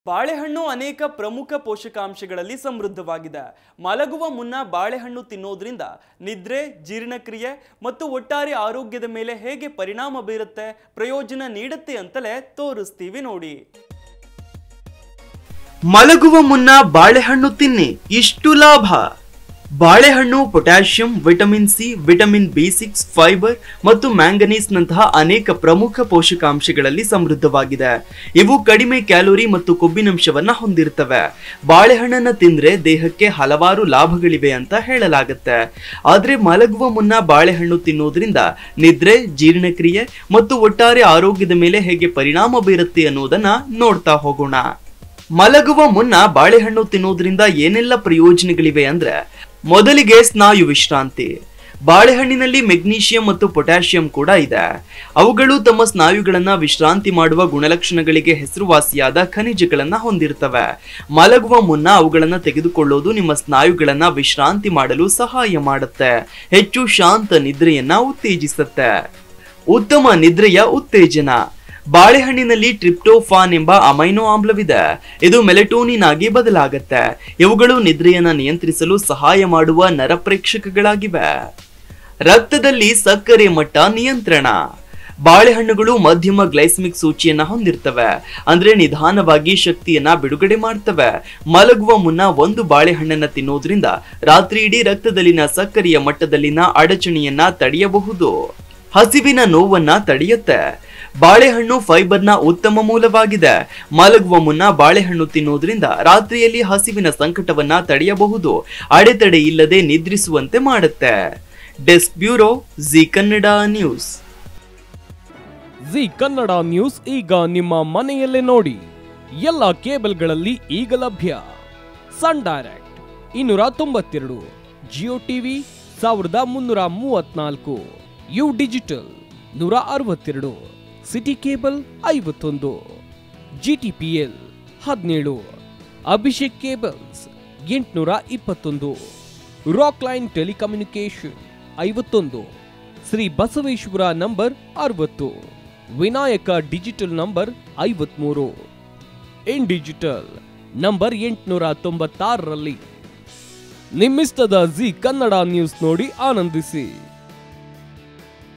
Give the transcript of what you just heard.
ಬಾಳೆಹಣ್ಣು ಅನೇಕ ಪ್ರಮುಖ ಪೋಷಕಾಂಶಗಳಲ್ಲಿ ಸಮೃದ್ಧವಾಗಿದೆ ಮಲಗುವ ಮುನ್ನ ಬಾಳೆಹಣ್ಣು ತಿನ್ನೋದ್ರಿಂದ ನಿದ್ರೆ ಜೀರ್ಣಕ್ರಿಯೆ ಮತ್ತು ಒಟ್ಟಾರೆ ಆರೋಗ್ಯದ ಮೇಲೆ ಹೇಗೆ ಪರಿಣಾಮ ಬೀರುತ್ತೆ ಪ್ರಯೋಜನ ನೀಡುತ್ತೆ ಅಂತಲೇ ತೋರಿಸ್ತೀವಿ ನೋಡಿ ಮಲಗುವ ಮುನ್ನ ಬಾಳೆಹಣ್ಣು ತಿನ್ನಿ ಇಷ್ಟು ಲಾಭ ಬಾಳೆಹಣ್ಣು potassium vitamin C vitamin B six fibre ಮತ್ತು ಮ್ಯಾಂಗನೀಸ್ ನಂತಹ ಅನೇಕ ಪ್ರಮುಖ ಪೋಷಕಾಂಶಗಳಲ್ಲಿ ಸಮೃದ್ಧವಾಗಿದೆ ಇವು ಕಡಿಮೆ ಕ್ಯಾಲೋರಿ ಮತ್ತು ಕೊಬ್ಬಿನಂಶವನ್ನ ಹೊಂದಿರ್ತವೆ ಬಾಳೆಹಣ್ಣನ್ನ ತಿಂದ್ರೆ ದೇಹಕ್ಕೆ ಹಲವಾರು ಲಾಭಗಳಿವೆ ಅಂತ ಹೇಳಲಾಗುತ್ತೆ ಆದ್ರೆ ಮಲಗುವ ಮುನ್ನ ಬಾಳೆಹಣ್ಣು ತಿನ್ನೋದ್ರಿಂದ ನಿದ್ರೆ ಜೀರ್ಣಕ್ರಿಯೆ ಮತ್ತು ಒಟ್ಟಾರೆ ಆರೋಗ್ಯದ ಮೇಲೆ ಹೇಗೆ ಪರಿಣಾಮ ಬೀರುತ್ತೆ ಅನ್ನೋದನ್ನ ನೋಡ್ತಾ ಹೋಗೋಣ ಮಲಗುವ ಮುನ್ನ ಬಾಳೆಹಣ್ಣು ತಿನ್ನೋದ್ರಿಂದ ಏನೆಲ್ಲ ಪ್ರಯೋಜನಗಳಿವೆ ಅಂದ್ರೆ ಮೊದಲಿಗೆ ಸ್ನಾಯು ವಿಶ್ರಾಂತಿ ಬಾಳೆಹಣ್ಣಿನಲ್ಲಿ ಮೆಗ್ನೀಷಿಯಂ ಮತ್ತು ಪೊಟ್ಯಾಷಿಯಂ ಕೂಡ ಇದೆ ಅವುಗಳು ತಮ್ಮ ಸ್ನಾಯುಗಳನ್ನ ವಿಶ್ರಾಂತಿ ಮಾಡುವ ಗುಣಲಕ್ಷಣಗಳಿಗೆ ಹೆಸರುವಾಸಿಯಾದ ಖನಿಜಗಳನ್ನ ಹೊಂದಿರ್ತವೆ ಮಲಗುವ ಮುನ್ನ ಅವುಗಳನ್ನ ತೆಗೆದುಕೊಳ್ಳೋದು ನಿಮ್ಮ ಸ್ನಾಯುಗಳನ್ನ ವಿಶ್ರಾಂತಿ ಮಾಡಲು ಸಹಾಯ ಮಾಡುತ್ತೆ ಹೆಚ್ಚು ಶಾಂತ ನಿದ್ರೆಯನ್ನ ಉತ್ತೇಜಿಸುತ್ತೆ ಉತ್ತಮ ನಿದ್ರೆಯ ಉತ್ತೇಜನ ಬಾಳೆಹಣ್ಣಿನಲ್ಲಿ ಟ್ರಿಪ್ಟೋಫಾನ್ ಎಂಬ ಅಮೈನೋ ಆಮ್ಲವಿದೆ ಇದು ಮೆಲೆಟೋನಿನ್ ಆಗಿ ಬದಲಾಗತ್ತೆ ಇವುಗಳು ನಿದ್ರೆಯನ್ನ ನಿಯಂತ್ರಿಸಲು ಸಹಾಯ ಮಾಡುವ ನರಪ್ರೇಕ್ಷಕಗಳಾಗಿವೆ ರಕ್ತದಲ್ಲಿ ಸಕ್ಕರೆ ಮಟ್ಟ ನಿಯಂತ್ರಣ ಬಾಳೆಹಣ್ಣುಗಳು ಮಧ್ಯಮ ಗ್ಲೈಸಮಿಕ್ ಸೂಚಿಯನ್ನ ಹೊಂದಿರ್ತವೆ ಅಂದ್ರೆ ನಿಧಾನವಾಗಿ ಶಕ್ತಿಯನ್ನ ಬಿಡುಗಡೆ ಮಾಡ್ತವೆ ಮಲಗುವ ಮುನ್ನ ಒಂದು ಬಾಳೆಹಣ್ಣನ್ನ ತಿನ್ನೋದ್ರಿಂದ ರಾತ್ರಿ ಇಡೀ ರಕ್ತದಲ್ಲಿನ ಸಕ್ಕರೆಯ ಮಟ್ಟದಲ್ಲಿನ ಅಡಚಣೆಯನ್ನ ತಡೆಯಬಹುದು ಹಸಿವಿನ ನೋವನ್ನ ತಡೆಯುತ್ತೆ ಬಾಳೆಹಣ್ಣು ಫೈಬರ್ನ ಉತ್ತಮ ಮೂಲವಾಗಿದೆ ಮಲಗುವ ಮುನ್ನ ಬಾಳೆಹಣ್ಣು ತಿನ್ನೋದ್ರಿಂದ ರಾತ್ರಿಯಲ್ಲಿ ಹಸಿವಿನ ಸಂಕಟವನ್ನ ತಡೆಯಬಹುದು ಅಡೆತಡೆ ಇಲ್ಲದೆ ನಿದ್ರಿಸುವಂತೆ ಮಾಡುತ್ತೆ desk bureau Zee Kannada news Zee Kannada news ಈಗ ನಿಮ್ಮ ಮನೆಯಲ್ಲೇ ನೋಡಿ ಎಲ್ಲ ಕೇಬಲ್ಗಳಲ್ಲಿ ಈಗ ಲಭ್ಯ ಸನ್ ಡೈರೆಕ್ಟ್ ಇನ್ನೂರ ತೊಂಬತ್ತೆರಡು ಜಿಯೋ ಟಿವಿ ಸಾವಿರದ ಮುನ್ನೂರ ಮೂವತ್ನಾಲ್ಕು ಯು ಡಿಜಿಟಲ್ ನೂರ ಅರವತ್ತೆರಡು ಸಿಟಿ ಕೇಬಲ್ ಐವತ್ತೊಂದು ಜಿ ಟಿ ಪಿ ಎಲ್ ಹದಿನೇಳು ಅಭಿಷೇಕ್ ಕೇಬಲ್ಸ್ ಎಂಟುನೂರ ಇಪ್ಪತ್ತೊಂದು ರಾಕ್ ಲೈನ್ ಟೆಲಿಕಮ್ಯುನಿಕೇಶನ್ ಐವತ್ತೊಂದು ಶ್ರೀ ಬಸವೇಶ್ವರ ನಂಬರ್ ಅರವತ್ತು ವಿನಾಯಕ ಡಿಜಿಟಲ್ ನಂಬರ್ ಐವತ್ಮೂರು ಇನ್ ಡಿಜಿಟಲ್ ನಂಬರ್ ಎಂಟುನೂರ ತೊಂಬತ್ತಾರರಲ್ಲಿ ನಿಮ್ಮಿಸ್ತದ ಜಿ ಕನ್ನಡ ನ್ಯೂಸ್ ನೋಡಿ ಆನಂದಿಸಿ